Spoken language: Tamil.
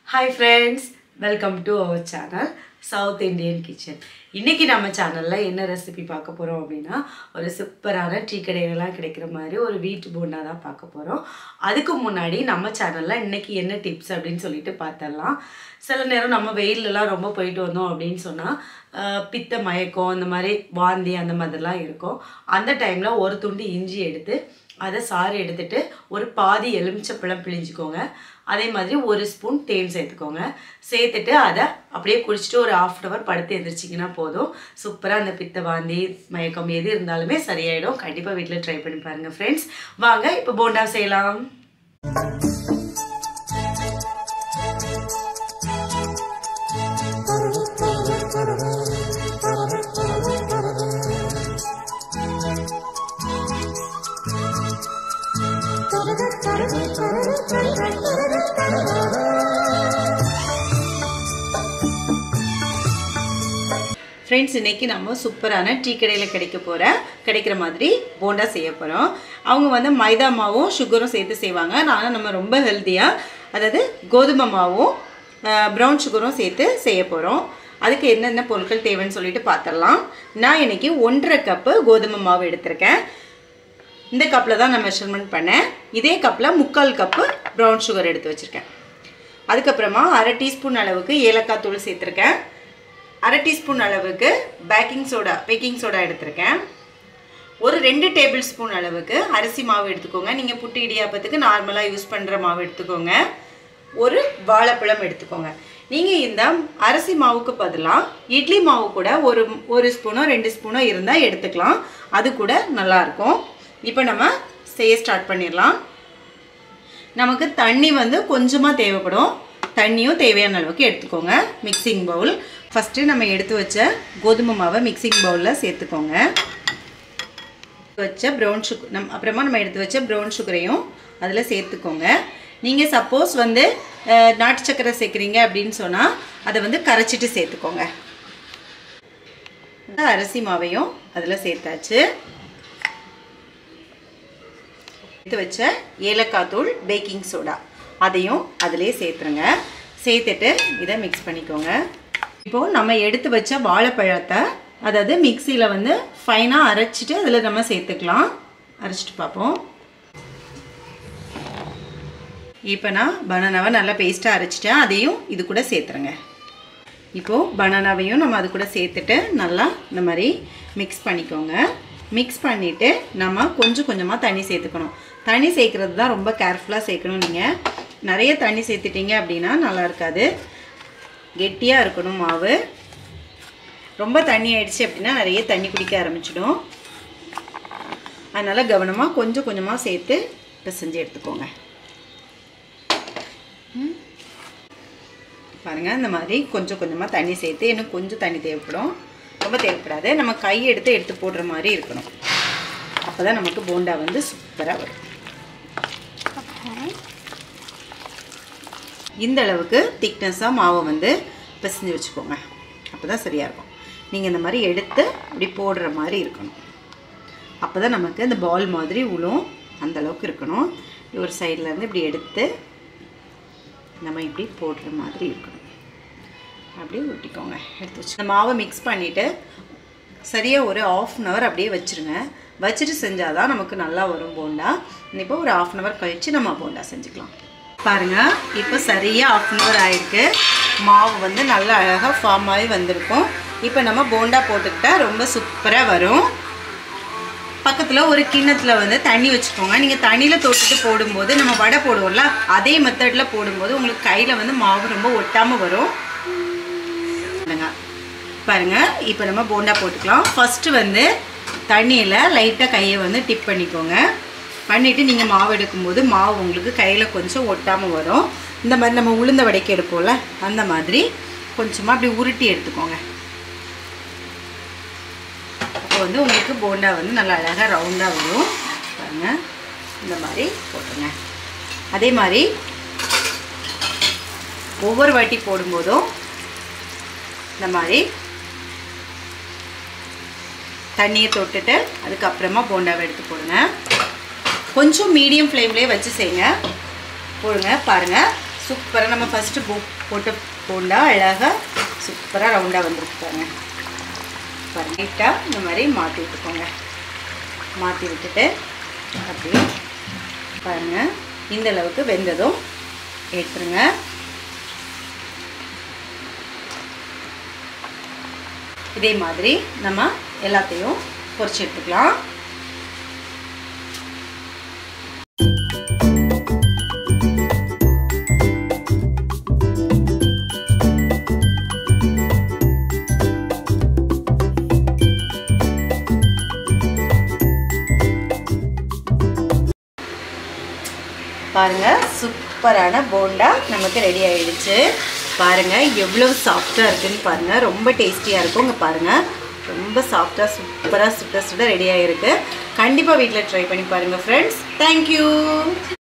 hi friends welcome to our channel South Indian kitchen இன்றைக்கி நம்ம சேனலில் என்ன ரெசிபி பார்க்க போகிறோம் அப்படின்னா ஒரு சூப்பரான டீ கடையிலலாம் கிடைக்கிற மாதிரி ஒரு வீட்டு போண்டா தான் பார்க்க போகிறோம் அதுக்கு முன்னாடி நம்ம சேனலில் இன்றைக்கி என்ன டிப்ஸ் அப்படின்னு சொல்லிட்டு பார்த்துடலாம் சில நேரம் நம்ம வெயிலெலாம் ரொம்ப போயிட்டு வந்தோம் அப்படின்னு சொன்னால் பித்த மயக்கம் அந்த மாதிரி வாந்தி அந்த மாதிரிலாம் இருக்கும் அந்த டைமில் ஒரு துண்டு இஞ்சி எடுத்து அதை சாறு எடுத்துட்டு ஒரு பாதி எலுமிச்சப்பழம் பிழிஞ்சுக்கோங்க அதே மாதிரி ஒரு ஸ்பூன் தேன் சேர்த்துக்கோங்க சேர்த்துட்டு அதை அப்படியே குடிச்சிட்டு ஒரு ஆஃப் அன் ஹவர் படுத்து எந்திரிச்சிங்கன்னா போதும் சூப்பராக அந்த பித்த வாந்தி மயக்கம் எது இருந்தாலுமே சரியாயிடும் கண்டிப்பாக வீட்டில் ட்ரை பண்ணி பாருங்கள் ஃப்ரெண்ட்ஸ் வாங்க இப்போ போண்டா செய்யலாம் ஃப்ரெண்ட்ஸ் இன்றைக்கி நம்ம சூப்பரான டீ கடையில் கிடைக்க போகிற கிடைக்கிற மாதிரி போண்டா செய்ய போகிறோம் அவங்க வந்து மைதா மாவும் சுகரும் சேர்த்து செய்வாங்க ஆனால் நம்ம ரொம்ப ஹெல்த்தியாக அதாவது கோதுமை மாவும் ப்ரௌன் சுகரும் சேர்த்து செய்ய போகிறோம் அதுக்கு என்னென்ன பொருட்கள் தேவைன்னு சொல்லிட்டு பார்த்துடலாம் நான் இன்றைக்கி ஒன்றரை கப்பு கோதுமை மாவு எடுத்திருக்கேன் இந்த கப்பில் தான் நான் மெஷர்மெண்ட் பண்ணேன் இதே கப்பில் முக்கால் கப்பு ப்ரௌன் சுகர் எடுத்து வச்சுருக்கேன் அதுக்கப்புறமா அரை டீஸ்பூன் அளவுக்கு ஏலக்காய் தூள் சேர்த்துருக்கேன் அரை டீஸ்பூன் அளவுக்கு பேக்கிங் சோடா பேக்கிங் சோடா எடுத்திருக்கேன் ஒரு ரெண்டு டேபிள் ஸ்பூன் அளவுக்கு அரிசி மாவு எடுத்துக்கோங்க நீங்கள் புட்டு இடியாப்பத்துக்கு நார்மலாக யூஸ் பண்ணுற மாவு எடுத்துக்கோங்க ஒரு வாழைப்பழம் எடுத்துக்கோங்க நீங்கள் இந்த அரிசி மாவுக்கு பதிலாக இட்லி மாவு கூட ஒரு ஒரு ஸ்பூனோ ரெண்டு ஸ்பூனோ இருந்தால் எடுத்துக்கலாம் அது கூட நல்லாயிருக்கும் இப்போ நம்ம செய்ய ஸ்டார்ட் பண்ணிடலாம் நமக்கு தண்ணி வந்து கொஞ்சமாக தேவைப்படும் தண்ணியும் தேவையான அளவுக்கு எடுத்துக்கோங்க மிக்சிங் பவுல் ஃபஸ்ட்டு நம்ம எடுத்து வச்ச கோதுமை மாவை மிக்சிங் பவுலில் சேர்த்துக்கோங்க வச்ச ப்ரௌன் சுகர் நம் அப்புறமா நம்ம எடுத்து வச்ச ப்ரௌன் சுகரையும் அதில் சேர்த்துக்கோங்க நீங்கள் சப்போஸ் வந்து நாட்டு சக்கரை சேர்க்குறீங்க அப்படின்னு சொன்னால் அதை வந்து கரைச்சிட்டு சேர்த்துக்கோங்க அரிசி மாவையும் அதில் சேர்த்தாச்சு எடுத்து வச்ச ஏலக்காய் தூள் பேக்கிங் சோடா அதையும் அதிலே சேர்த்துருங்க சேர்த்துட்டு இதை மிக்ஸ் பண்ணிக்கோங்க இப்போது நம்ம எடுத்து வச்ச வாழைப்பழத்தை அதாவது மிக்சியில் வந்து ஃபைனாக அரைச்சிட்டு அதில் நம்ம சேர்த்துக்கலாம் அரைச்சிட்டு பார்ப்போம் இப்போ நான் பனானாவை நல்லா பேஸ்ட்டாக அரைச்சிட்டேன் அதையும் இது கூட சேர்த்துருங்க இப்போது பனானாவையும் நம்ம அது கூட சேர்த்துட்டு நல்லா இந்த மாதிரி மிக்ஸ் பண்ணிக்கோங்க மிக்ஸ் பண்ணிவிட்டு நம்ம கொஞ்சம் கொஞ்சமாக தண்ணி சேர்த்துக்கணும் தண்ணி சேர்க்குறது தான் ரொம்ப கேர்ஃபுல்லாக சேர்க்கணும் நீங்கள் நிறைய தண்ணி சேர்த்துட்டீங்க அப்படின்னா நல்லா இருக்காது கெட்டியாக இருக்கணும் மாவு ரொம்ப தண்ணி ஆயிடுச்சு அப்படின்னா நிறைய தண்ணி குடிக்க ஆரம்பிச்சிடும் அதனால் கவனமாக கொஞ்சம் கொஞ்சமாக சேர்த்து பிசைஞ்சு எடுத்துக்கோங்க பாருங்கள் இந்த மாதிரி கொஞ்சம் கொஞ்சமாக தண்ணி சேர்த்து இன்னும் கொஞ்சம் தண்ணி தேவைப்படும் ரொம்ப தேவைப்படாது நம்ம கை எடுத்து எடுத்து போடுற மாதிரி இருக்கணும் அப்போ தான் நமக்கு போண்டா வந்து சூப்பராக வரும் இந்த அளவுக்கு திக்னஸாக மாவை வந்து பிசைஞ்சு வச்சுக்கோங்க அப்போ தான் சரியாக இருக்கும் நீங்கள் இந்த மாதிரி எடுத்து இப்படி போடுற மாதிரி இருக்கணும் அப்போ தான் நமக்கு இந்த பால் மாதிரி உளும் அந்த அளவுக்கு இருக்கணும் ஒரு சைட்லேருந்து இப்படி எடுத்து நம்ம இப்படி போடுற மாதிரி இருக்கணும் அப்படியே ஊட்டிக்கோங்க எடுத்து வச்சு இந்த மாவை மிக்ஸ் பண்ணிவிட்டு சரியாக ஒரு ஆஃப் அன் ஹவர் அப்படியே வச்சுருங்க வச்சுட்டு செஞ்சால் தான் நமக்கு நல்லா வரும் போண்டா இப்போ ஒரு ஆஃப் அன் ஹவர் கழித்து நம்ம போண்டா செஞ்சுக்கலாம் பாருங்கள் இப்போ சரியாக ஆஃப் அன் ஹவர் ஆகிருக்கு மாவு வந்து நல்லா அழகாக ஃபார்ம் ஆகி வந்திருக்கும் இப்போ நம்ம போண்டா போட்டுக்கிட்டால் ரொம்ப சூப்பராக வரும் பக்கத்தில் ஒரு கிண்ணத்தில் வந்து தண்ணி வச்சுக்கோங்க நீங்கள் தண்ணியில் தொட்டுட்டு போடும்போது நம்ம வடை போடுவோம்ல அதே மெத்தடில் போடும்போது உங்களுக்கு கையில் வந்து மாவு ரொம்ப ஒட்டாமல் வரும் பாருங்கள் இப்போ நம்ம போண்டா போட்டுக்கலாம் ஃபஸ்ட்டு வந்து தண்ணியில் லைட்டாக கையை வந்து டிப் பண்ணிக்கோங்க பண்ணிவிட்டு நீங்கள் மாவு எடுக்கும்போது மாவு உங்களுக்கு கையில் கொஞ்சம் ஒட்டாமல் வரும் இந்த மாதிரி நம்ம உளுந்த வடைக்கு எடுப்போம்ல அந்த மாதிரி கொஞ்சமாக அப்படி உருட்டி எடுத்துக்கோங்க அப்போ வந்து உங்களுக்கு போண்டா வந்து நல்லா அழகாக ரவுண்டாக வரும் பாருங்கள் இந்த மாதிரி போட்டுருங்க அதே மாதிரி ஒவ்வொரு வாட்டி போடும்போதும் இந்த மாதிரி தண்ணியை தொட்டுட்டு அதுக்கப்புறமா போண்டாவை எடுத்து போடுங்க கொஞ்சம் மீடியம் ஃப்ளேம்லேயே வச்சு செய்யுங்க போடுங்க பாருங்கள் சூப்பராக நம்ம ஃபஸ்ட்டு போ போட்ட போண்டா அழகாக சூப்பராக ரவுண்டாக வந்துருக்கு பாருங்க பாருங்க நீட்டாக இந்த மாதிரி மாற்றி விட்டுக்கோங்க மாற்றி விட்டுட்டு அப்படியே பாருங்கள் இந்த அளவுக்கு வெந்ததும் எடுத்துருங்க இதே மாதிரி நம்ம எல்லாத்தையும் பொரிச்சு எடுத்துக்கலாம் பாருங்க சூப்பரான போண்டா நமக்கு ரெடி ஆயிடுச்சு பாருங்க எவ்வளவு சாஃப்டாக இருக்குன்னு பாருங்க ரொம்ப டேஸ்டியாக இருக்கும் இங்கே பாருங்க ரொம்ப சாஃப்டாக சூப்பராக சுட சுட ரெடி ஆகிருக்கு கண்டிப்பாக வீட்டில் ட்ரை பண்ணி பாருங்கள் ஃப்ரெண்ட்ஸ் தேங்க்யூ